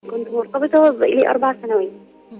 كنت مرتبطة بقالي أربع سنوات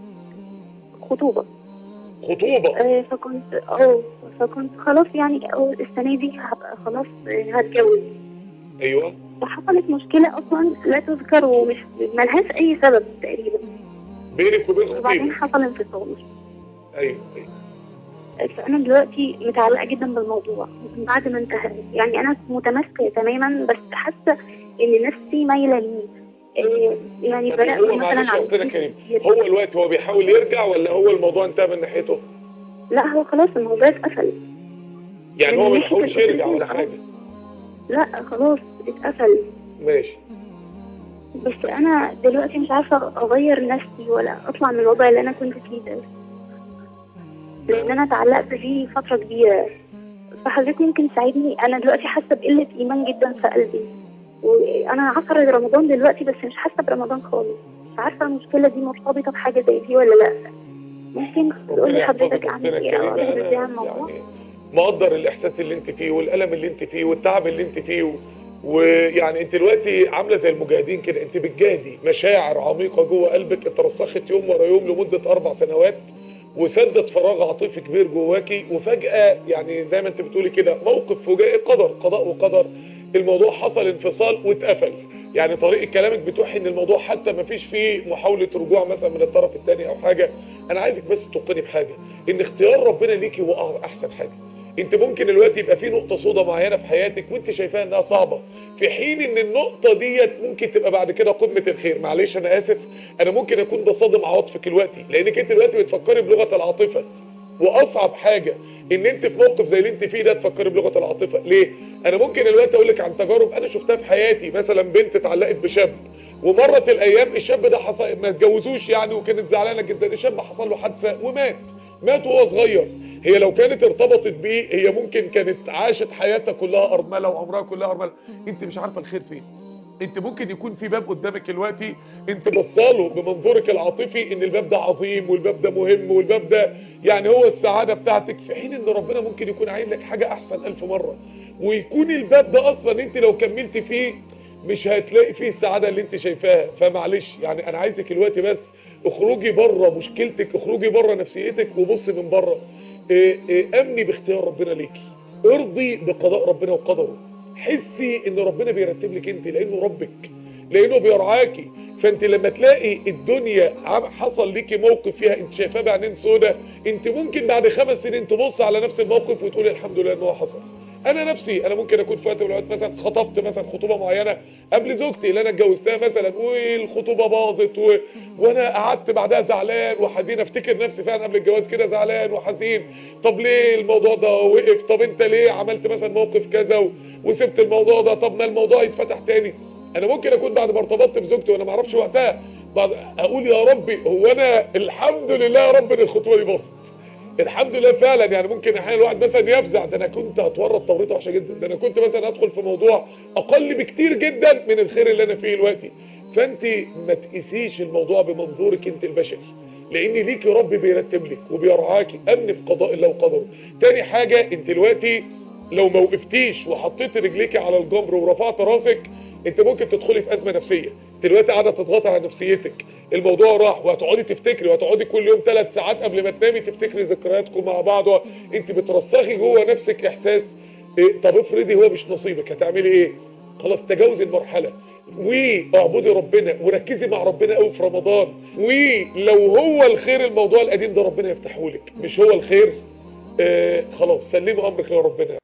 خطوبة خطوبة آه، فكنت اه فكنت خلاص يعني أول السنة دي هبقى خلاص آه، هتجوز ايوه وحصلت مشكلة أصلا لا تذكر ومش ملهاش أي سبب تقريبا بينك وبين وبعدين خطيبك حصل انفصال ايوه ايوه فأنا دلوقتي متعلقة جدا بالموضوع من بعد ما انتهى يعني أنا متماسكة تماما بس حاسة إن نفسي مايلة ليه آه، يعني طب بدأت هو مثلا معلش يا على اختنا كريم هو الوقت هو بيحاول يرجع ولا هو الموضوع انتهى من ناحيته لا هو خلاص الموضوع اتقفل يعني من هو ما ناحية بيحاولش يرجع ولا الأسرة. حاجة لا خلاص اتقفل ماشي بس انا دلوقتي مش عارفه اغير نفسي ولا اطلع من الوضع اللي انا كنت فيه ده لان انا اتعلقت فيه فتره كبيره فحضرتك ممكن تساعدني انا دلوقتي حاسه بقله ايمان جدا في قلبي وانا عصر رمضان دلوقتي بس مش حاسه برمضان خالص مش عارفه المشكله دي مرتبطه بحاجه زي دي ولا لا ممكن تقول ربنا لي يحفظك حضرتك يا اعمل اختنا ايه كريم او اقدر ازاي انا عن الموضوع يعني مقدر الاحساس اللي انت فيه والالم اللي انت فيه والتعب اللي انت فيه و- ويعني انت دلوقتي عامله زي المجاهدين كده انت بتجاهدي مشاعر عميقه جوه قلبك اترسخت يوم ورا يوم لمده اربع سنوات وسدت فراغ عاطفي كبير جواكي وفجاه يعني زي ما انت بتقولي كده موقف فجائي قدر قضاء وقدر الموضوع حصل انفصال واتقفل يعني طريقه كلامك بتوحي ان الموضوع حتى ما فيش فيه محاوله رجوع مثلا من الطرف الثاني او حاجه انا عايزك بس تقني بحاجه ان اختيار ربنا ليكي هو احسن حاجه انت ممكن دلوقتي يبقى في نقطه سوداء معينه في حياتك وانت شايفاها انها صعبه في حين ان النقطه ديت ممكن تبقى بعد كده قمه الخير معلش انا اسف انا ممكن اكون بصادم عواطفك دلوقتي لانك انت دلوقتي بتفكري بلغه العاطفه واصعب حاجه ان انت في موقف زي اللي انت فيه ده تفكري بلغه العاطفه ليه انا ممكن دلوقتي اقول لك عن تجارب انا شفتها في حياتي مثلا بنت اتعلقت بشاب ومرت الايام الشاب ده حصل ما اتجوزوش يعني وكانت زعلانه جدا الشاب حصل له حادثه ومات مات وهو صغير هي لو كانت ارتبطت بيه هي ممكن كانت عاشت حياتها كلها ارمله وعمرها كلها ارمله انت مش عارفه الخير فين انت ممكن يكون في باب قدامك دلوقتي انت بصاله بمنظورك العاطفي ان الباب ده عظيم والباب ده مهم والباب ده يعني هو السعاده بتاعتك في حين ان ربنا ممكن يكون عايز لك حاجه احسن الف مره ويكون الباب ده اصلا انت لو كملت فيه مش هتلاقي فيه السعاده اللي انت شايفاها فمعلش يعني انا عايزك دلوقتي بس اخرجي بره مشكلتك اخرجي بره نفسيتك وبصي من بره إيه إيه امني باختيار ربنا ليكي ارضي بقضاء ربنا وقدره حسي ان ربنا بيرتب لك انت لانه ربك لانه بيرعاكي فانت لما تلاقي الدنيا عم- حصل ليكي موقف فيها انت شايفاه بعينين سودا انت ممكن بعد خمس سنين تبص على نفس الموقف وتقولي الحمد لله ان هو حصل انا نفسي انا ممكن اكون في وقت من الاوقات مثلا خطبت مثلا خطوبه معينه قبل زوجتي اللي انا اتجوزتها مثلا والخطوبه باظت و... وانا قعدت بعدها زعلان وحزين افتكر نفسي فعلا قبل الجواز كده زعلان وحزين طب ليه الموضوع ده وقف طب انت ليه عملت مثلا موقف كذا و... وسبت الموضوع ده طب ما الموضوع يتفتح تاني انا ممكن اكون بعد ما ارتبطت بزوجتي وانا ما اعرفش وقتها بعد اقول يا ربي هو انا الحمد لله يا رب ان الخطوبه دي باظت الحمد لله فعلا يعني ممكن احيانا الواحد مثلا يفزع ده انا كنت هتورط توريطه وحشه جدا ده انا كنت مثلا ادخل في موضوع اقل بكتير جدا من الخير اللي انا فيه دلوقتي فانت ما تقيسيش الموضوع بمنظورك انت البشري لان ليكي رب بيرتب لك وبيرعاكي امن بقضاء الله وقدره تاني حاجه انت دلوقتي لو ما وقفتيش وحطيت رجليكي على الجمر ورفعت راسك انت ممكن تدخلي في ازمه نفسيه دلوقتي قاعده تضغط على نفسيتك الموضوع راح وهتقعدي تفتكري وهتقعدي كل يوم ثلاث ساعات قبل ما تنامي تفتكري ذكرياتكم مع بعض انت بترسخي جوه نفسك احساس إيه طب افرضي هو مش نصيبك هتعملي ايه خلاص تجاوزي المرحله واعبدي ربنا وركزي مع ربنا قوي في رمضان ولو هو الخير الموضوع القديم ده ربنا يفتحه لك مش هو الخير آه خلاص سلمي امرك لربنا